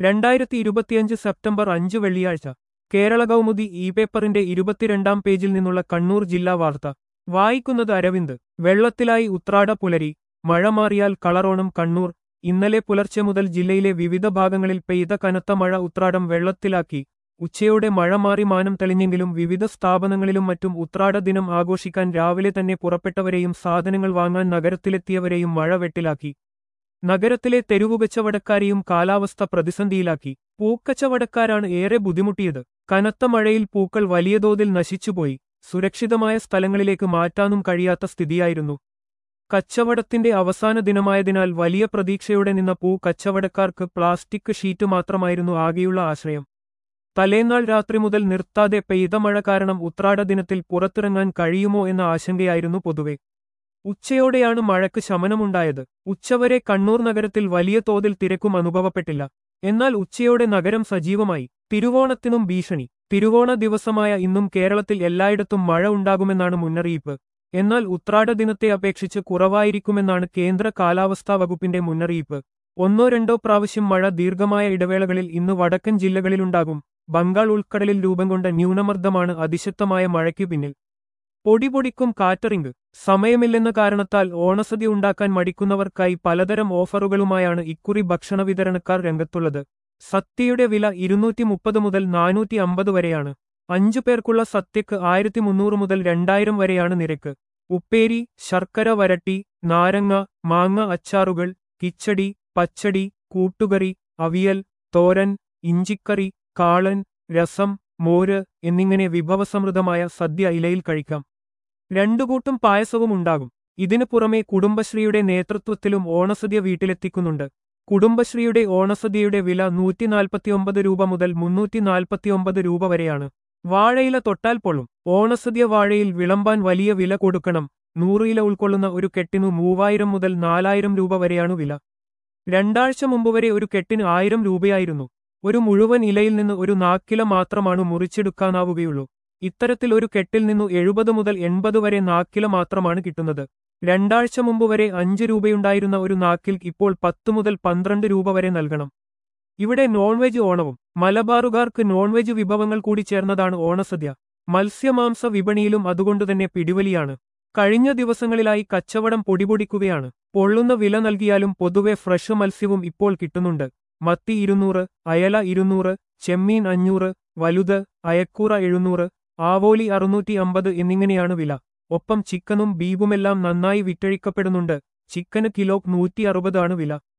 രണ്ടായിരത്തി ഇരുപത്തിയഞ്ച് സെപ്റ്റംബർ അഞ്ച് വെള്ളിയാഴ്ച കേരള കൗമുദി ഇ പേപ്പറിന്റെ ഇരുപത്തിരണ്ടാം പേജിൽ നിന്നുള്ള കണ്ണൂർ ജില്ലാ വാർത്ത വായിക്കുന്നത് അരവിന്ദ് വെള്ളത്തിലായി ഉത്രാട പുലരി മഴ മാറിയാൽ കളറോണം കണ്ണൂർ ഇന്നലെ പുലർച്ചെ മുതൽ ജില്ലയിലെ വിവിധ ഭാഗങ്ങളിൽ പെയ്ത കനത്ത മഴ ഉത്രാടം വെള്ളത്തിലാക്കി ഉച്ചയോടെ മഴ മാറി മാനം തെളിഞ്ഞെങ്കിലും വിവിധ സ്ഥാപനങ്ങളിലും മറ്റും ഉത്രാട ദിനം ആഘോഷിക്കാൻ രാവിലെ തന്നെ പുറപ്പെട്ടവരെയും സാധനങ്ങൾ വാങ്ങാൻ നഗരത്തിലെത്തിയവരെയും മഴ വെട്ടിലാക്കി നഗരത്തിലെ തെരുവുകച്ചവടക്കാരെയും കാലാവസ്ഥ പ്രതിസന്ധിയിലാക്കി പൂക്കച്ചവടക്കാരാണ് ഏറെ ബുദ്ധിമുട്ടിയത് കനത്ത മഴയിൽ പൂക്കൾ വലിയ തോതിൽ നശിച്ചുപോയി സുരക്ഷിതമായ സ്ഥലങ്ങളിലേക്ക് മാറ്റാനും കഴിയാത്ത സ്ഥിതിയായിരുന്നു കച്ചവടത്തിന്റെ അവസാന ദിനമായതിനാൽ വലിയ പ്രതീക്ഷയോടെ നിന്ന പൂ കച്ചവടക്കാർക്ക് പ്ലാസ്റ്റിക് ഷീറ്റ് മാത്രമായിരുന്നു ആകെയുള്ള ആശ്രയം തലേന്നാൾ രാത്രി മുതൽ നിർത്താതെ പെയ്ത മഴ കാരണം ഉത്രാട ദിനത്തിൽ പുറത്തിറങ്ങാൻ കഴിയുമോ എന്ന ആശങ്കയായിരുന്നു പൊതുവെ ഉച്ചയോടെയാണ് മഴയ്ക്ക് ശമനമുണ്ടായത് ഉച്ചവരെ കണ്ണൂർ നഗരത്തിൽ വലിയ തോതിൽ തിരക്കും അനുഭവപ്പെട്ടില്ല എന്നാൽ ഉച്ചയോടെ നഗരം സജീവമായി തിരുവോണത്തിനും ഭീഷണി തിരുവോണ ദിവസമായ ഇന്നും കേരളത്തിൽ എല്ലായിടത്തും മഴ ഉണ്ടാകുമെന്നാണ് മുന്നറിയിപ്പ് എന്നാൽ ഉത്രാട ദിനത്തെ അപേക്ഷിച്ച് കുറവായിരിക്കുമെന്നാണ് കേന്ദ്ര കാലാവസ്ഥാ വകുപ്പിന്റെ മുന്നറിയിപ്പ് ഒന്നോ രണ്ടോ പ്രാവശ്യം മഴ ദീർഘമായ ഇടവേളകളിൽ ഇന്ന് വടക്കൻ ജില്ലകളിലുണ്ടാകും ബംഗാൾ ഉൾക്കടലിൽ രൂപം കൊണ്ട ന്യൂനമർദ്ദമാണ് അതിശക്തമായ മഴയ്ക്കു പിന്നിൽ പൊടിപൊടിക്കും കാറ്ററിംഗ് സമയമില്ലെന്ന കാരണത്താൽ ഓണസദ്യ ഉണ്ടാക്കാൻ മടിക്കുന്നവർക്കായി പലതരം ഓഫറുകളുമായാണ് ഇക്കുറി ഭക്ഷണ വിതരണക്കാർ രംഗത്തുള്ളത് സത്യയുടെ വില ഇരുന്നൂറ്റി മുപ്പത് മുതൽ നാനൂറ്റി അമ്പത് വരെയാണ് അഞ്ചു പേർക്കുള്ള സത്യക്ക് ആയിരത്തി മുന്നൂറ് മുതൽ രണ്ടായിരം വരെയാണ് നിരക്ക് ഉപ്പേരി ശർക്കര വരട്ടി നാരങ്ങ മാങ്ങ അച്ചാറുകൾ കിച്ചടി പച്ചടി കൂട്ടുകറി അവിയൽ തോരൻ ഇഞ്ചിക്കറി കാളൻ രസം മോര് എന്നിങ്ങനെ വിഭവസമൃദ്ധമായ സദ്യ ഇലയിൽ കഴിക്കാം രണ്ടുകൂട്ടും പായസവും ഉണ്ടാകും ഇതിനു പുറമെ കുടുംബശ്രീയുടെ നേതൃത്വത്തിലും ഓണസദ്യ വീട്ടിലെത്തിക്കുന്നുണ്ട് കുടുംബശ്രീയുടെ ഓണസദ്യയുടെ വില നൂറ്റി നാൽപ്പത്തിയൊമ്പത് രൂപ മുതൽ മുന്നൂറ്റി നാൽപ്പത്തിയൊമ്പത് രൂപ വരെയാണ് വാഴയില തൊട്ടാൽ പൊള്ളും ഓണസദ്യ വാഴയിൽ വിളമ്പാൻ വലിയ വില കൊടുക്കണം നൂറില ഉൾക്കൊള്ളുന്ന ഒരു കെട്ടിനു മൂവായിരം മുതൽ നാലായിരം രൂപ വരെയാണ് വില രണ്ടാഴ്ച മുമ്പ് വരെ ഒരു കെട്ടിന് ആയിരം രൂപയായിരുന്നു ഒരു മുഴുവൻ ഇലയിൽ നിന്ന് ഒരു നാക്കില മാത്രമാണ് മുറിച്ചെടുക്കാനാവുകയുള്ളൂ ഇത്തരത്തിൽ ഒരു കെട്ടിൽ നിന്നു എഴുപത് മുതൽ എൺപത് വരെ നാക്കില മാത്രമാണ് കിട്ടുന്നത് രണ്ടാഴ്ച മുമ്പ് വരെ അഞ്ച് രൂപയുണ്ടായിരുന്ന ഒരു നാക്കിൽ ഇപ്പോൾ പത്ത് മുതൽ പന്ത്രണ്ട് രൂപ വരെ നൽകണം ഇവിടെ നോൺവെജ് ഓണവും മലബാറുകാർക്ക് നോൺവെജ് വിഭവങ്ങൾ കൂടി ചേർന്നതാണ് ഓണസദ്യ മത്സ്യമാംസ വിപണിയിലും അതുകൊണ്ടുതന്നെ പിടിവലിയാണ് കഴിഞ്ഞ ദിവസങ്ങളിലായി കച്ചവടം പൊടിപൊടിക്കുകയാണ് പൊള്ളുന്ന വില നൽകിയാലും പൊതുവെ ഫ്രഷ് മത്സ്യവും ഇപ്പോൾ കിട്ടുന്നുണ്ട് മത്തി ഇരുന്നൂറ് അയല ഇരുന്നൂറ് ചെമ്മീൻ അഞ്ഞൂറ് വലുത് അയക്കൂറ എഴുന്നൂറ് ആവോലി അറുന്നൂറ്റി അമ്പത് എന്നിങ്ങനെയാണ് വില ഒപ്പം ചിക്കനും ബീഫുമെല്ലാം നന്നായി വിറ്റഴിക്കപ്പെടുന്നുണ്ട് ചിക്കന് കിലോ നൂറ്റി അറുപതാണ് വില